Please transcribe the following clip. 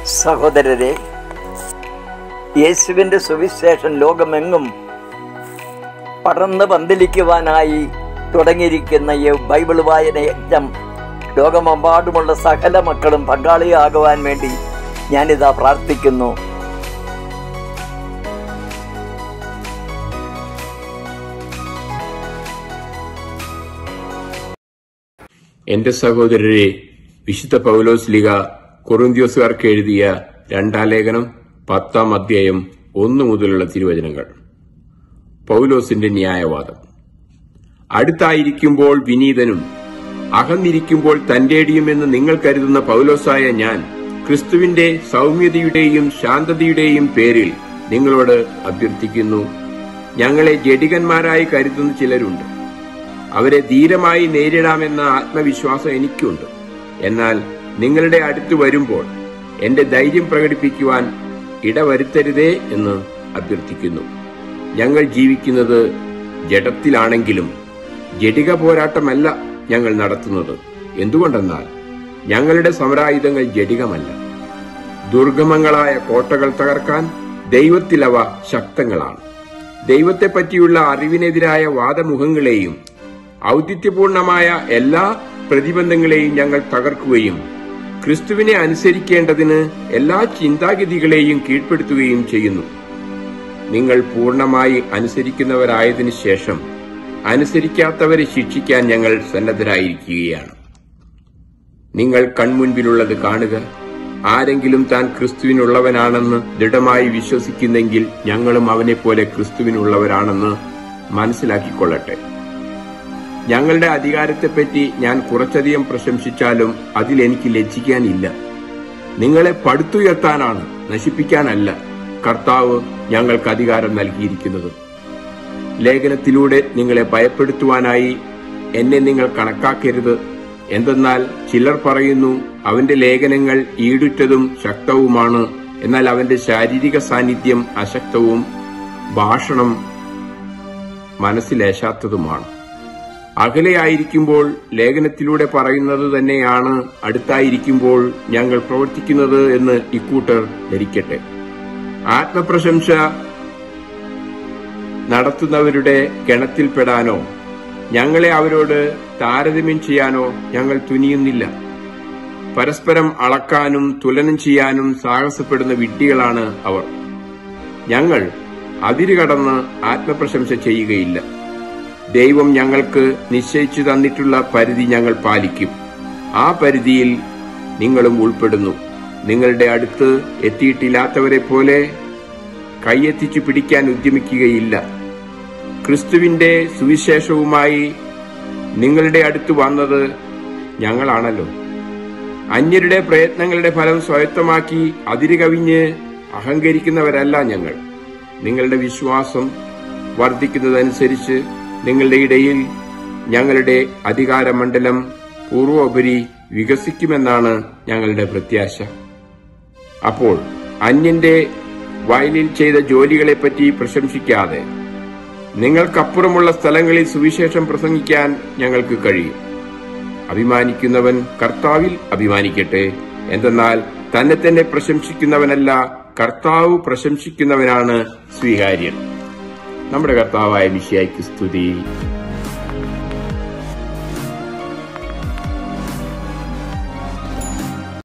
സഹോദരരെ യേശുവിൻ്റെ സുവിശേഷം ലോകമെങ്ങും പടർന്ന് പന്തലിക്കുവാനായി തുടങ്ങിയിരിക്കുന്ന ഈ ബൈബിൾ വായന യജ്ഞം ലോകമെമ്പാടുമുള്ള സകല മക്കളും പങ്കാളിയാകുവാൻ വേണ്ടി ഞാനിതാ പ്രാർത്ഥിക്കുന്നു എന്റെ സഹോദരരെ വിശുദ്ധ പൗലോസ് ലിഗ കൊറിന്ത്യോസുകാർക്ക് എഴുതിയ രണ്ടാം ലേഖനം പത്താം അധ്യായം ഒന്നു മുതലുള്ള തിരുവചനങ്ങൾ പൗലോസിന്റെ ന്യായവാദം അടുത്തായിരിക്കുമ്പോൾ വിനീതനും അകന്നിരിക്കുമ്പോൾ തന്റേടിയുമെന്ന് നിങ്ങൾ കരുതുന്ന പൗലോസായ ഞാൻ ക്രിസ്തുവിന്റെ സൗമ്യതയുടെയും ശാന്തതയുടെയും പേരിൽ നിങ്ങളോട് അഭ്യർത്ഥിക്കുന്നു ഞങ്ങളെ ജഡികന്മാരായി കരുതുന്ന ചിലരുണ്ട് അവരെ ധീരമായി നേരിടാമെന്ന ആത്മവിശ്വാസം എനിക്കുണ്ട് എന്നാൽ നിങ്ങളുടെ അടുത്ത് വരുമ്പോൾ എന്റെ ധൈര്യം പ്രകടിപ്പിക്കുവാൻ ഇടവരുത്തരുതേ എന്ന് അഭ്യർത്ഥിക്കുന്നു ഞങ്ങൾ ജീവിക്കുന്നത് ജഡത്തിലാണെങ്കിലും ജഡിക പോരാട്ടമല്ല ഞങ്ങൾ നടത്തുന്നത് എന്തുകൊണ്ടെന്നാൽ ഞങ്ങളുടെ സമരായുധങ്ങൾ ജഡികമല്ല ദുർഗമങ്ങളായ കോട്ടകൾ തകർക്കാൻ ദൈവത്തിലവ ശക്തങ്ങളാണ് ദൈവത്തെപ്പറ്റിയുള്ള അറിവിനെതിരായ വാദമുഖങ്ങളെയും ഔദിത്യപൂർണമായ എല്ലാ പ്രതിബന്ധങ്ങളെയും ഞങ്ങൾ തകർക്കുകയും ക്രിസ്തുവിനെ അനുസരിക്കേണ്ടതിന് എല്ലാ ചിന്താഗതികളെയും കീഴ്പ്പെടുത്തുകയും ചെയ്യുന്നു നിങ്ങൾ പൂർണ്ണമായി അനുസരിക്കുന്നവരായതിനു ശേഷം അനുസരിക്കാത്തവരെ ശിക്ഷിക്കാൻ ഞങ്ങൾ സന്നദ്ധരായിരിക്കുകയാണ് നിങ്ങൾ കൺമുൻപിലുള്ളത് കാണുക ആരെങ്കിലും താൻ ക്രിസ്തുവിനുള്ളവനാണെന്ന് ദൃഢമായി വിശ്വസിക്കുന്നെങ്കിൽ ഞങ്ങളും അവനെപ്പോലെ ക്രിസ്തുവിനുള്ളവരാണെന്ന് മനസ്സിലാക്കിക്കൊള്ളട്ടെ ഞങ്ങളുടെ അധികാരത്തെപ്പറ്റി ഞാൻ കുറച്ചധികം പ്രശംസിച്ചാലും അതിൽ എനിക്ക് ലജ്ജിക്കാനില്ല നിങ്ങളെ പടുത്തുയർത്താനാണ് നശിപ്പിക്കാനല്ല കർത്താവ് ഞങ്ങൾക്ക് അധികാരം നൽകിയിരിക്കുന്നത് ലേഖനത്തിലൂടെ നിങ്ങളെ ഭയപ്പെടുത്തുവാനായി എന്നെ നിങ്ങൾ കണക്കാക്കരുത് എന്തെന്നാൽ ചിലർ പറയുന്നു അവന്റെ ലേഖനങ്ങൾ ഈടുറ്റതും ശക്തവുമാണ് എന്നാൽ അവന്റെ ശാരീരിക സാന്നിധ്യം അശക്തവും ഭാഷണം മനസ്സിലേശാത്തതുമാണ് അകലെയായിരിക്കുമ്പോൾ ലേഖനത്തിലൂടെ പറയുന്നത് തന്നെയാണ് അടുത്തായിരിക്കുമ്പോൾ ഞങ്ങൾ പ്രവർത്തിക്കുന്നത് എന്ന് ഇക്കൂട്ടർ ധരിക്കട്ടെ ആത്മപ്രശംസ നടത്തുന്നവരുടെ ഗണത്തിൽപ്പെടാനോ ഞങ്ങളെ അവരോട് താരതമ്യം ചെയ്യാനോ ഞങ്ങൾ തുനിയുന്നില്ല പരസ്പരം അളക്കാനും തുലനം ചെയ്യാനും സാഹസപ്പെടുന്ന വിഡ്ഢികളാണ് അവർ ഞങ്ങൾ അതിരുകടന്ന് ആത്മപ്രശംസ ചെയ്യുകയില്ല ദൈവം ഞങ്ങൾക്ക് നിശ്ചയിച്ചു തന്നിട്ടുള്ള പരിധി ഞങ്ങൾ പാലിക്കും ആ പരിധിയിൽ നിങ്ങളും ഉൾപ്പെടുന്നു നിങ്ങളുടെ അടുത്ത് എത്തിയിട്ടില്ലാത്തവരെ പോലെ കൈയെത്തിച്ചു പിടിക്കാൻ ഉദ്യമിക്കുകയില്ല ക്രിസ്തുവിന്റെ സുവിശേഷവുമായി നിങ്ങളുടെ അടുത്ത് വന്നത് ഞങ്ങളാണല്ലോ അന്യരുടെ പ്രയത്നങ്ങളുടെ ഫലം സ്വായത്തമാക്കി അതിരുകവിഞ്ഞ് അഹങ്കരിക്കുന്നവരല്ല ഞങ്ങൾ നിങ്ങളുടെ വിശ്വാസം വർദ്ധിക്കുന്നതനുസരിച്ച് നിങ്ങളുടെ ഇടയിൽ ഞങ്ങളുടെ അധികാരമണ്ഡലം പൂർവോപരി വികസിക്കുമെന്നാണ് ഞങ്ങളുടെ പ്രത്യാശ അപ്പോൾ അന്യന്റെ വയലിൽ ചെയ്ത ജോലികളെപ്പറ്റി പ്രശംസിക്കാതെ നിങ്ങൾക്കപ്പുറമുള്ള സ്ഥലങ്ങളിൽ സുവിശേഷം പ്രസംഗിക്കാൻ ഞങ്ങൾക്ക് കഴിയും അഭിമാനിക്കുന്നവൻ കർത്താവിൽ അഭിമാനിക്കട്ടെ എന്തെന്നാൽ തന്നെ തന്നെ പ്രശംസിക്കുന്നവനല്ല കർത്താവ് പ്രശംസിക്കുന്നവനാണ് സ്വീകാര്യൻ നമ്മുടെ കർത്താവായ വിഷയായ്ക്ക് സ്തുതി